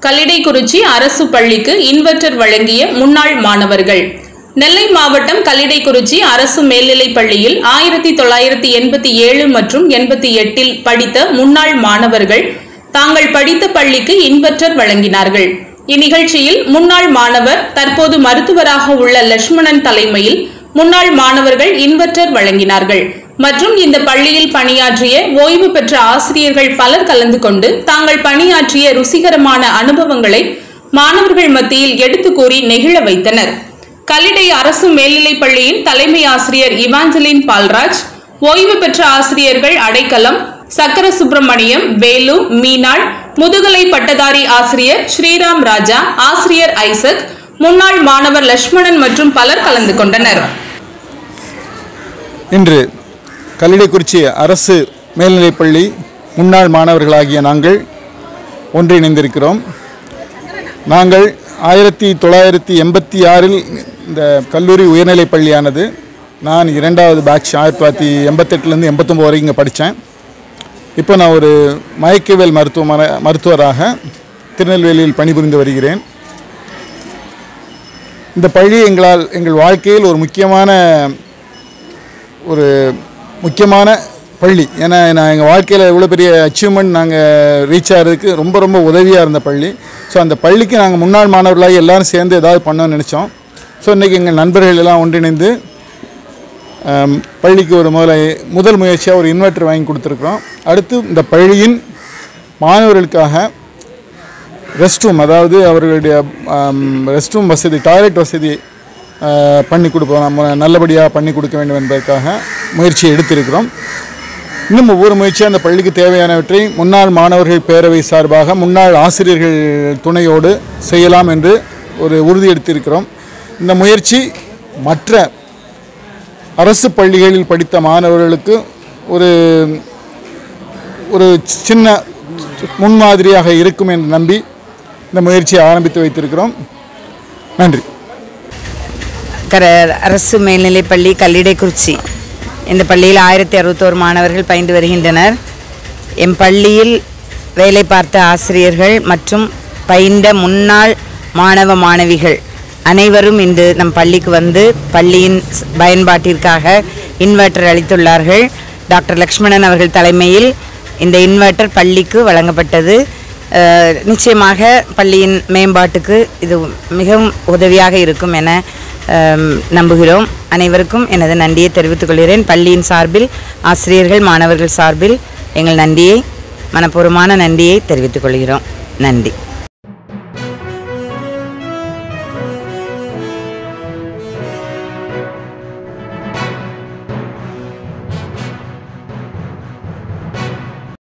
கல்லிடைக்குறிச்சி அரசு பள்ளிக்கு இன்வெர்டர் வழங்கிய முன்னாள் மாணவர்கள் நெல்லை மாவட்டம் கல்லிடைக்குறிச்சி அரசு மேல்நிலைப் பள்ளியில் ஆயிரத்தி தொள்ளாயிரத்தி எண்பத்தி ஏழு மற்றும் எண்பத்தி எட்டில் படித்த முன்னாள் மாணவர்கள் தாங்கள் படித்த பள்ளிக்கு இன்வெர்டர் வழங்கினார்கள் இந்நிகழ்ச்சியில் முன்னாள் மாணவர் தற்போது மருத்துவராக உள்ள லட்சுமணன் தலைமையில் முன்னாள் மாணவர்கள் இன்வெர்டர் வழங்கினார்கள் மற்றும் இந்த பள்ளியில் பணியாற்றிய ஓய்வு பெற்ற ஆசிரியர்கள் பலர் கலந்து கொண்டு தாங்கள் பணியாற்றிய ருசிகரமான அனுபவங்களை மாணவர்கள் மத்தியில் எடுத்து கூறி நெகிழ வைத்தனர் கல்லிடை அரசு மேல்நிலைப் பள்ளியின் தலைமை ஆசிரியர் இவாஞ்சலின் பால்ராஜ் ஓய்வு பெற்ற ஆசிரியர்கள் அடைக்கலம் சக்கர சுப்பிரமணியம் வேலு மீனாள் முதுகலை பட்டதாரி ஆசிரியர் ஸ்ரீராம் ராஜா ஆசிரியர் ஐசக் முன்னாள் மாணவர் லட்சுமணன் மற்றும் பலர் கலந்து கொண்டனர் இன்று கல்லிடைக்குறிச்சி அரசு மேல்நிலைப்பள்ளி முன்னாள் மாணவர்களாகிய நாங்கள் ஒன்றிணைந்திருக்கிறோம் நாங்கள் ஆயிரத்தி தொள்ளாயிரத்தி எண்பத்தி ஆறில் இந்த கல்லூரி உயர்நிலைப் பள்ளியானது நான் இரண்டாவது பேட்ச் ஆயிரத்தி தொள்ளாயிரத்தி எண்பத்தெட்டுலேருந்து எண்பத்தொம்பது வரைக்கும் இங்கே படித்தேன் இப்போ நான் ஒரு மயக்கவியல் மருத்துவமனை மருத்துவராக திருநெல்வேலியில் பணிபுரிந்து வருகிறேன் இந்த பள்ளி எங்களால் எங்கள் வாழ்க்கையில் ஒரு முக்கியமான ஒரு முக்கியமான பள்ளி ஏன்னா நான் எங்கள் வாழ்க்கையில் எவ்வளோ பெரிய அச்சீவ்மெண்ட் நாங்கள் ரீச் ஆகிறதுக்கு ரொம்ப ரொம்ப உதவியாக இருந்த பள்ளி ஸோ அந்த பள்ளிக்கு நாங்கள் முன்னாள் மாணவர்களாகி எல்லாரும் சேர்ந்து ஏதாவது பண்ணோம்னு நினச்சோம் ஸோ இன்றைக்கி எங்கள் நண்பர்கள் எல்லாம் ஒன்றிணைந்து ஆம், பள்ளிக்கு ஒரு முதல முதல் முயற்சியாக ஒரு இன்வெர்ட்டர் வாங்கி கொடுத்துருக்குறோம் அடுத்து இந்த பள்ளியின் மாணவர்களுக்காக ரெஸ்ட் ரூம் அதாவது அவர்களுடைய ரெஸ்ட் ரூம் வசதி டாய்லெட் வசதி ஆ, பண்ணி கொடுப்போம் நம்ம நல்லபடியாக பண்ணி கொடுக்க வேண்டும் என்பதற்காக முயற்சி எடுத்திருக்கிறோம் இன்னும் ஒவ்வொரு முயற்சியாக அந்த பள்ளிக்கு தேவையானவற்றை முன்னாள் மாணவர்கள் பேரவை சார்பாக முன்னாள் ஆசிரியர்கள் துணையோடு செய்யலாம் என்று ஒரு உறுதி எடுத்திருக்கிறோம் இந்த முயற்சி மற்ற அரசு பள்ளிகளில் படித்த மாணவர்களுக்கு ஒரு ஒரு சின்ன முன்மாதிரியாக இருக்கும் என்று நம்பி இந்த முயற்சியை ஆரம்பித்து வைத்திருக்கிறோம் நன்றி கர அரசு மேல்நிலைப்பள்ளி கல்லிடைக்குறிச்சி இந்த பள்ளியில் ஆயிரத்தி அறுபத்தோரு மாணவர்கள் பயின்று வருகின்றனர் என் பள்ளியில் வேலை பார்த்த ஆசிரியர்கள் மற்றும் பயின்ற முன்னாள் மாணவ மாணவிகள் அனைவரும் இன்று நம் பள்ளிக்கு வந்து பள்ளியின் ஸ்- பயன்பாட்டிற்காக இன்வெர்ட்டர் அளித்துள்ளார்கள் டாக்டர் லக்ஷ்மணன் அவர்கள் தலைமையில் இந்த இன்வெர்ட்டர் பள்ளிக்கு வழங்கப்பட்டது அஹ், நிச்சயமாக பள்ளியின் மேம்பாட்டுக்கு இது மிகவும் உதவியாக இருக்கும் என அம், நம்புகிறோம் அனைவருக்கும் எனது நன்றியை தெரிவித்துக் கொள்கிறேன் பள்ளியின் சார்பில் ஆசிரியர்கள் மாணவர்கள் சார்பில் எங்கள் நன்றியை மனப்பூர்வமான நன்றியை தெரிவித்துக் கொள்கிறோம் நன்றி